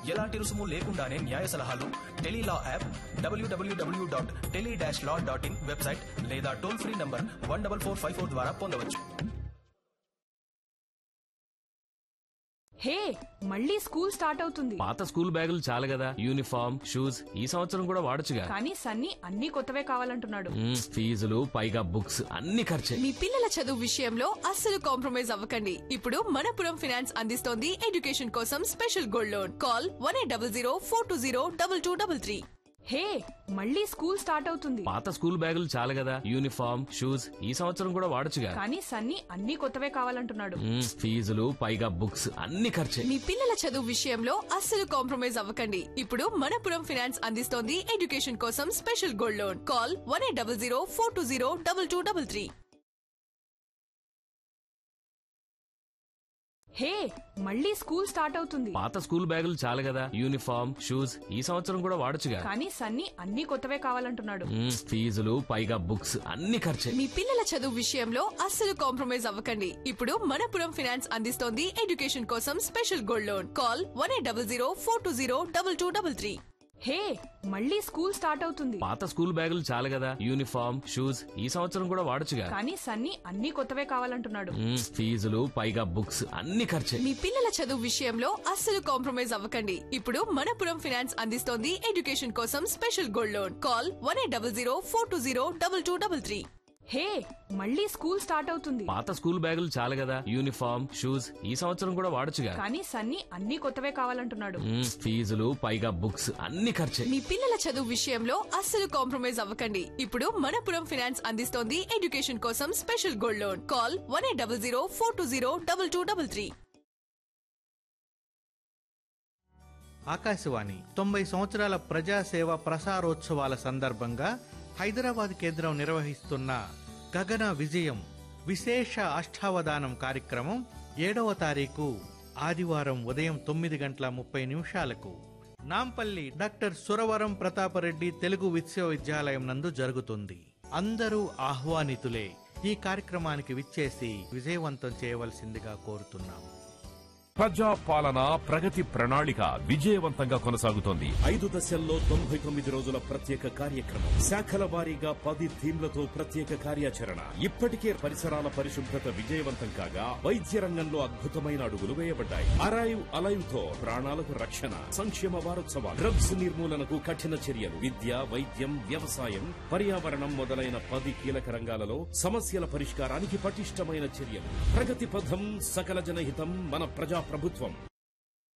ఎలాంటి రుసుము లేకుండానే న్యాయ సలహాలు tele law app WWW dot tele dash law dot in website లేదా toll free number one double four five four ద్వారా పొందవచ్చు హే మళ్ళీ స్కూల్ స్టార్ట్ అవుతుంది పాత స్కూల్ బ్యాగులు చాలు కదా యూనిఫామ్ షూస్ ఈ సంవత్సరం కూడా వాడొచ్చుగా కానీ సన్నీ అన్ని కొత్తవే కావాలంటున్నాడు మ్మ్, ఫీజులు పైగా బుక్స్ అన్ని ఖర్చే మీ పిల్లల చదువు విషయంలో అస్సలు కాంప్రమైజ్ అవ్వకండి ఇప్పుడు మనపురం ఫైనాన్స్ అందిస్తోంది ఎడ్యుకేషన్ కోసం special gold loan call one eight double zero four two zero double two double three hey మళ్ళీ స్కూల్ స్టార్ట్ అవుతుంది పాత స్కూల్ బ్యాగులు చాలు కదా యూనిఫామ్ షూస్ ఈ సంవత్సరం కూడా వాడొచ్చుగా కానీ సన్నీ అన్ని కొత్తవే కావాలంటున్నాడు మ్మ్, ఫీజులు పైగా బుక్స్ అన్ని ఖర్చే మీ పిల్లల చదువు విషయంలో అస్సలు కాంప్రమైజ్ అవ్వకండి ఇప్పుడు మనపురం ఫైనాన్స్ అందిస్తోంది ఎడ్యుకేషన్ కోసం special gold loan call one eight double zero four two zero double two double three hey మళ్ళీ స్కూల్ స్టార్ట్ అవుతుంది పాత స్కూల్ బ్యాగులు చాలు కదా యూనిఫామ్ షూస్ ఈ సంవత్సరం కూడా వాడొచ్చుగా కానీ సన్నీ అన్ని కొత్తవే కావాలంటున్నాడు మ్మ్, ఫీజులు పైగా బుక్స్ అన్ని ఖర్చే మీ పిల్లల చదువు విషయంలో అస్సలు కాంప్రమైజ్ అవ్వకండి ఇప్పుడు మనపురం ఫైనాన్స్ అందిస్తోంది ఎడ్యుకేషన్ కోసం special gold loan call one eight double zero four two zero double two double three hey మళ్ళీ స్కూల్ స్టార్ట్ అవుతుంది పాత స్కూల్ బ్యాగులు చాలు కదా యూనిఫామ్ షూస్ ఈ సంవత్సరం కూడా వాడొచ్చుగా కానీ సన్నీ అన్ని కొత్తవే కావాలంటున్నాడు మ్మ్, ఫీజులు పైగా బుక్స్ అన్ని ఖర్చే మీ పిల్లల చదువు విషయంలో అస్సలు కాంప్రమైజ్ అవ్వకండి ఇప్పుడు మనపురం ఫైనాన్స్ అందిస్తోంది ఎడ్యుకేషన్ కోసం special gold loan call one eight double zero four two zero double two double three hey మళ్ళీ స్కూల్ స్టార్ట్ అవుతుంది పాత స్కూల్ బ్యాగులు చాలు కదా యూనిఫామ్ షూస్ ఈ సంవత్సరం కూడా వాడొచ్చుగా కానీ సన్నీ అన్ని కొత్తవే కావాలంటున్నాడు మ్మ్, ఫీజులు పైగా బుక్స్ అన్ని ఖర్చే మీ పిల్లల చదువు విషయంలో అస్సలు కాంప్రమైజ్ అవ్వకండి ఇప్పుడు మనపురం ఫైనాన్స్ అందిస్తోంది ఎడ్యుకేషన్ కోసం special gold loan call one eight double zero four two zero double two double three Akashvani తొంభై సంవత్సరాల ప్రజాసేవ ప్రసారోత్సవాల సందర్భంగా హైదరాబాద్ కేంద్రం నిర్వహిస్తున్న గగన విజయం విశేష అష్టావధానం కార్యక్రమం ఏడవ తారీఖు ఆదివారం ఉదయం తొమ్మిది గంటల ముప్పై నిమిషాలకు నాంపల్లి డాక్టర్ సురవరం ప్రతాపరెడ్డి తెలుగు విశ్వవిద్యాలయం నందు జరుగుతుంది అందరూ ఆహ్వానితులే ఈ కార్యక్రమానికి విచ్చేసి విజయవంతం చేయవలసిందిగా కోరుతున్నాం ప్రజా పాలన ప్రగతి ప్రణాళిక విజయవంతంగా కొనసాగుతోంది ఐదు దశల్లో తొంభై తొమ్మిది రోజుల ప్రత్యేక కార్యక్రమం శాఖల వారీగా పది థీమ్లతో ప్రత్యేక కార్యాచరణ ఇప్పటికే పరిసరాల పరిశుభ్రత విజయవంతం కాగా వైద్య రంగంలో అద్భుతమైన అడుగులు వేయబడ్డాయి అరైవ్ అలైవ్ తో ప్రాణాలకు రక్షణ సంక్షేమ వారోత్సవాలు డ్రగ్స్ నిర్మూలనకు కఠిన చర్యలు విద్య వైద్యం వ్యవసాయం పర్యావరణం మొదలైన పది కీలక రంగాలలో సమస్యల పరిష్కారానికి పటిష్టమైన చర్యలు ప్రగతి పథం సకల జనహితం మన ప్రజా ప్రభుత్వం